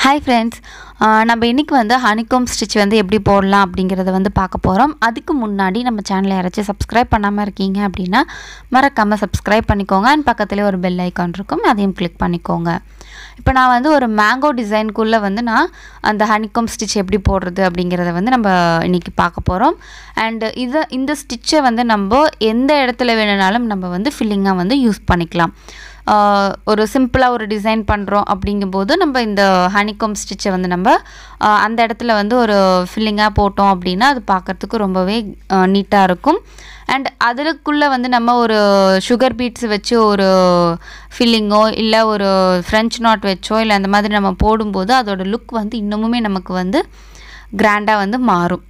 hi friends நம்ம இன்றைக்கி வந்து ஹனிகோம் ஸ்டிச் வந்து எப்படி போடலாம் அப்படிங்கிறத வந்து பார்க்க போகிறோம் அதுக்கு முன்னாடி நம்ம சேனலை யாராச்சும் சப்ஸ்கிரைப் பண்ணாமல் இருக்கீங்க அப்படின்னா மறக்காமல் சப்ஸ்கிரைப் பண்ணிக்கோங்க அண்ட் பக்கத்துலேயே ஒரு பெல் ஐக்கான் இருக்கும் அதையும் கிளிக் பண்ணிக்கோங்க இப்போ நான் வந்து ஒரு மேங்கோ டிசைனுக்குள்ளே வந்து நான் அந்த ஹனிகோம் ஸ்டிச் எப்படி போடுறது அப்படிங்கிறத வந்து நம்ம இன்றைக்கி பார்க்க போகிறோம் அண்டு இதை இந்த ஸ்டிச்சை வந்து நம்ம எந்த இடத்துல வேணுனாலும் நம்ம வந்து ஃபில்லிங்காக வந்து யூஸ் பண்ணிக்கலாம் ஆஹ் ஒரு சிம்பிளாக ஒரு டிசைன் பண்ணுறோம் அப்படிங்கும்போது நம்ம இந்த ஹனிகோம் ஸ்டிச்சை வந்து நம்ம ஆஹ் அந்த இடத்துல வந்து ஒரு ஃபில்லிங்காக போட்டோம் அப்படின்னா அது பார்க்குறதுக்கு ரொம்பவே நீட்டாக இருக்கும் அண்ட் அதுக்குள்ளே வந்து நம்ம ஒரு சுகர் பீட்ஸ் வச்சு ஒரு ஃபில்லிங்கோ இல்லை ஒரு ஃப்ரெஞ்ச் நாட் வச்சோ இல்லை அந்த மாதிரி நம்ம போடும்போது அதோட லுக் வந்து இன்னமுமே நமக்கு வந்து கிராண்டாக வந்து மாறும்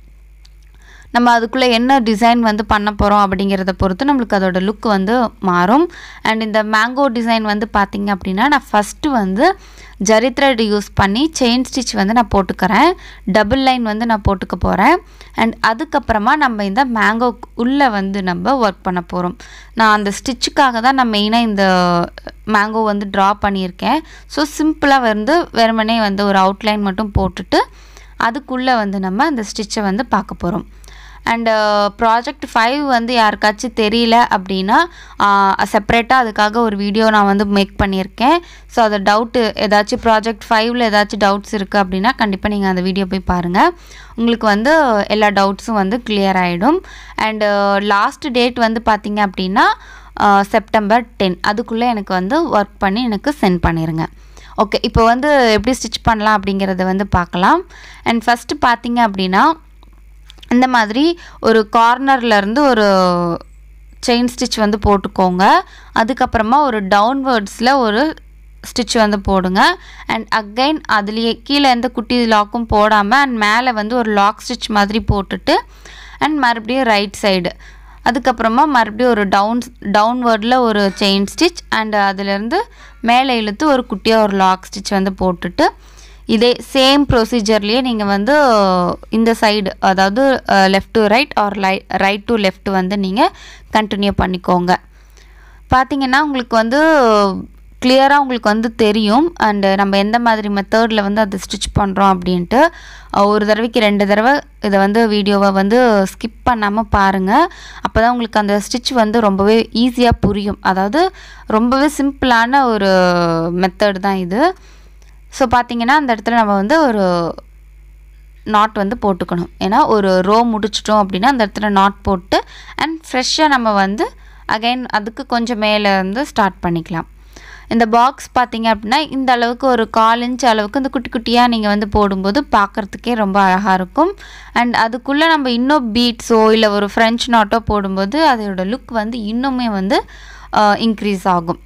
நம்ம அதுக்குள்ளே என்ன டிசைன் வந்து பண்ண போகிறோம் அப்படிங்கிறத பொறுத்து நம்மளுக்கு அதோட லுக் வந்து மாறும் அண்ட் இந்த மேங்கோ டிசைன் வந்து பார்த்திங்க அப்படின்னா நான் ஃபஸ்ட்டு வந்து ஜரி த்ரெட் யூஸ் பண்ணி செயின் ஸ்டிச் வந்து நான் போட்டுக்கிறேன் டபுள் லைன் வந்து நான் போட்டுக்க போகிறேன் அண்ட் அதுக்கப்புறமா நம்ம இந்த மேங்கோ உள்ளே வந்து நம்ம ஒர்க் பண்ண போகிறோம் நான் அந்த ஸ்டிச்சுக்காக தான் நான் மெயினாக இந்த மேங்கோ வந்து ட்ரா பண்ணியிருக்கேன் ஸோ சிம்பிளாக வந்து வெறுமனே வந்து ஒரு அவுட்லைன் மட்டும் போட்டுட்டு அதுக்குள்ளே வந்து நம்ம அந்த ஸ்டிச்சை வந்து பார்க்க போகிறோம் அண்டு ப்ராஜெக்ட் ஃபைவ் வந்து யாருக்காச்சும் தெரியல அப்படின்னா செப்பரேட்டாக அதுக்காக ஒரு வீடியோ நான் வந்து மேக் பண்ணியிருக்கேன் ஸோ அது டவுட்டு ஏதாச்சும் ப்ராஜெக்ட் ஃபைவ்ல ஏதாச்சும் டவுட்ஸ் இருக்குது அப்படின்னா கண்டிப்பாக நீங்கள் அந்த வீடியோ போய் பாருங்கள் உங்களுக்கு வந்து எல்லா டவுட்ஸும் வந்து கிளியர் ஆகிடும் அண்டு லாஸ்ட் டேட் வந்து பார்த்தீங்க அப்படின்னா செப்டம்பர் டென் அதுக்குள்ளே எனக்கு வந்து ஒர்க் பண்ணி எனக்கு சென்ட் பண்ணிடுங்க ஓகே இப்போ வந்து எப்படி ஸ்டிச் பண்ணலாம் அப்படிங்கிறத வந்து பார்க்கலாம் அண்ட் ஃபஸ்ட்டு பார்த்தீங்க அப்படின்னா இந்த மாதிரி ஒரு கார்னர்லேருந்து ஒரு செயின் ஸ்டிச் வந்து போட்டுக்கோங்க அதுக்கப்புறமா ஒரு டவுன்வேர்ட்ஸில் ஒரு ஸ்டிச் வந்து போடுங்க அண்ட் அகைன் அதுலேயே கீழே எந்த குட்டி லாக்கும் போடாமல் அண்ட் மேலே வந்து ஒரு லாக் ஸ்டிச் மாதிரி போட்டுட்டு அண்ட் மறுபடியும் ரைட் சைடு அதுக்கப்புறமா மறுபடியும் ஒரு டவுன் டவுன்வேர்டில் ஒரு செயின் ஸ்டிச் அண்ட் அதுலேருந்து மேலே இழுத்து ஒரு குட்டியாக ஒரு லாக் ஸ்டிச் வந்து போட்டுட்டு இதே சேம் ப்ரொசீஜர்லேயே நீங்கள் வந்து இந்த சைடு அதாவது லெஃப்ட் டு ரைட் ஆர் லை ரைட் டு லெஃப்ட் வந்து நீங்கள் கண்டினியூ பண்ணிக்கோங்க பார்த்தீங்கன்னா உங்களுக்கு வந்து கிளியராக உங்களுக்கு வந்து தெரியும் அண்டு நம்ம எந்த மாதிரி மெத்தடில் வந்து அதை ஸ்டிச் பண்ணுறோம் அப்படின்ட்டு ஒரு தடவைக்கு ரெண்டு தடவை இதை வந்து வீடியோவை வந்து ஸ்கிப் பண்ணாமல் பாருங்கள் அப்போ தான் உங்களுக்கு அந்த ஸ்டிச் வந்து ரொம்பவே ஈஸியாக புரியும் அதாவது ரொம்பவே சிம்பிளான ஒரு மெத்தட் தான் இது ஸோ பார்த்தீங்கன்னா அந்த இடத்துல நம்ம வந்து ஒரு நாட் வந்து போட்டுக்கணும் ஏன்னா ஒரு ரோ முடிச்சிட்டோம் அப்படின்னா அந்த இடத்துல நாட் போட்டு அண்ட் ஃப்ரெஷ்ஷாக நம்ம வந்து அகைன் அதுக்கு கொஞ்சம் மேலே வந்து ஸ்டார்ட் பண்ணிக்கலாம் இந்த பாக்ஸ் பார்த்தீங்க அப்படின்னா இந்த அளவுக்கு ஒரு கால் இன்ச் அளவுக்கு இந்த குட்டி குட்டியாக நீங்கள் வந்து போடும்போது பார்க்குறதுக்கே ரொம்ப அழகாக இருக்கும் அண்ட் அதுக்குள்ளே நம்ம இன்னும் பீட்ஸோ இல்லை ஒரு ஃப்ரெஞ்ச் நாட்டோ போடும்போது அதோட லுக் வந்து இன்னுமே வந்து இன்க்ரீஸ் ஆகும்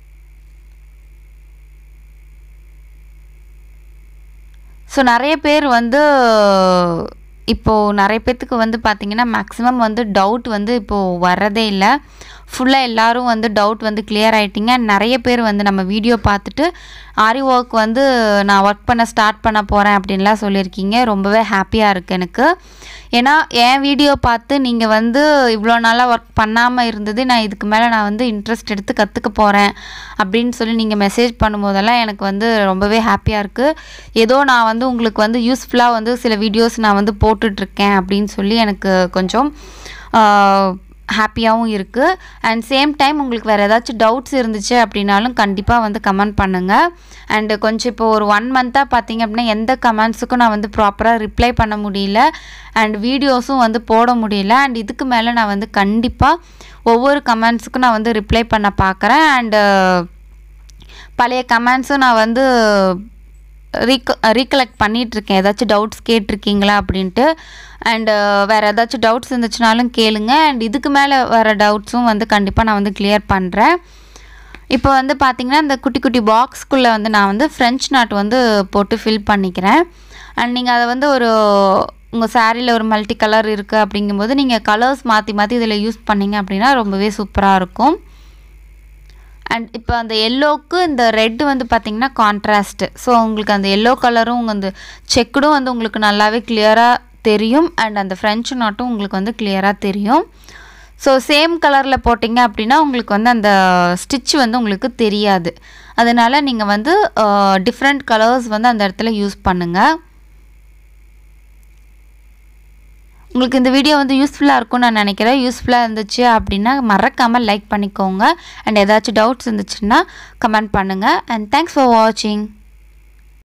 ஸோ நிறைய பேர் வந்து இப்போது நிறைய பேர்த்துக்கு வந்து பார்த்திங்கன்னா மேக்ஸிமம் வந்து டவுட் வந்து இப்போது வரதே இல்லை ஃபுல்லாக எல்லோரும் வந்து டவுட் வந்து கிளியர் ஆகிட்டிங்க நிறைய பேர் வந்து நம்ம வீடியோ பார்த்துட்டு ஆரி ஒர்க் வந்து நான் ஒர்க் பண்ண ஸ்டார்ட் பண்ண போகிறேன் அப்படின்லாம் சொல்லியிருக்கீங்க ரொம்பவே ஹாப்பியாக இருக்குது எனக்கு ஏன்னா என் வீடியோ பார்த்து நீங்கள் வந்து இவ்வளோ நாளாக ஒர்க் பண்ணாமல் இருந்தது நான் இதுக்கு மேலே நான் வந்து இன்ட்ரெஸ்ட் எடுத்து கற்றுக்க போகிறேன் அப்படின்னு சொல்லி நீங்கள் மெசேஜ் பண்ணும்போதெல்லாம் எனக்கு வந்து ரொம்பவே ஹாப்பியாக இருக்குது ஏதோ நான் வந்து உங்களுக்கு வந்து யூஸ்ஃபுல்லாக வந்து சில வீடியோஸ் நான் வந்து போட்டுட்ருக்கேன் அப்படின்னு சொல்லி எனக்கு கொஞ்சம் ஹாப்பியாகவும் இருக்குது அண்ட் சேம் டைம் உங்களுக்கு வேறு ஏதாச்சும் டவுட்ஸ் இருந்துச்சு அப்படின்னாலும் கண்டிப்பாக வந்து கமெண்ட் பண்ணுங்கள் அண்டு கொஞ்சம் இப்போ ஒரு ஒன் மந்த்தாக பார்த்தீங்க அப்படின்னா எந்த கமெண்ட்ஸுக்கும் நான் வந்து ப்ராப்பராக ரிப்ளை பண்ண முடியல அண்ட் வீடியோஸும் வந்து போட முடியல அண்ட் இதுக்கு மேலே நான் வந்து கண்டிப்பாக ஒவ்வொரு கமெண்ட்ஸுக்கும் நான் வந்து ரிப்ளை பண்ண பார்க்குறேன் அண்டு பழைய கமெண்ட்ஸும் நான் வந்து ரீக ரீகலெக்ட் பண்ணிகிட்ருக்கேன் ஏதாச்சும் டவுட்ஸ் கேட்டிருக்கீங்களா அப்படின்ட்டு அண்டு வேறு ஏதாச்சும் டவுட்ஸ் இருந்துச்சுனாலும் கேளுங்க அண்ட் இதுக்கு மேலே வர டவுட்ஸும் வந்து கண்டிப்பாக நான் வந்து கிளியர் பண்ணுறேன் இப்போ வந்து பார்த்திங்கன்னா இந்த குட்டி குட்டி பாக்ஸ்க்குள்ளே வந்து நான் வந்து ஃப்ரெஞ்ச் நாட் வந்து போட்டு ஃபில் பண்ணிக்கிறேன் அண்ட் நீங்கள் அதை வந்து ஒரு உங்கள் சாரியில் ஒரு மல்டி கலர் இருக்குது அப்படிங்கும்போது நீங்கள் கலர்ஸ் மாற்றி மாற்றி இதில் யூஸ் பண்ணிங்க அப்படின்னா ரொம்பவே சூப்பராக இருக்கும் அண்ட் இப்போ அந்த எல்லோவுக்கு இந்த ரெட்டு வந்து பார்த்திங்கன்னா கான்ட்ராஸ்ட்டு ஸோ உங்களுக்கு அந்த எல்லோ கலரும் அந்த செக்குடும் வந்து உங்களுக்கு நல்லாவே கிளியராக தெரியும் அண்ட் அந்த ஃப்ரெஞ்சு நாட்டும் உங்களுக்கு வந்து கிளியராக தெரியும் ஸோ சேம் கலரில் போட்டிங்க அப்படின்னா உங்களுக்கு வந்து அந்த ஸ்டிச் வந்து உங்களுக்கு தெரியாது அதனால் நீங்கள் வந்து டிஃப்ரெண்ட் கலர்ஸ் வந்து அந்த இடத்துல யூஸ் பண்ணுங்கள் உங்களுக்கு இந்த வீடியோ வந்து யூஸ்ஃபுல்லாக இருக்கும்னு நான் நினைக்கிறேன் யூஸ்ஃபுல்லாக இருந்துச்சு அப்படின்னா மறக்காமல் லைக் பண்ணிக்கோங்க அண்ட் ஏதாச்சும் டவுட்ஸ் இருந்துச்சுன்னா கமெண்ட் பண்ணுங்கள் அண்ட் தேங்க்ஸ் ஃபார் வாட்சிங்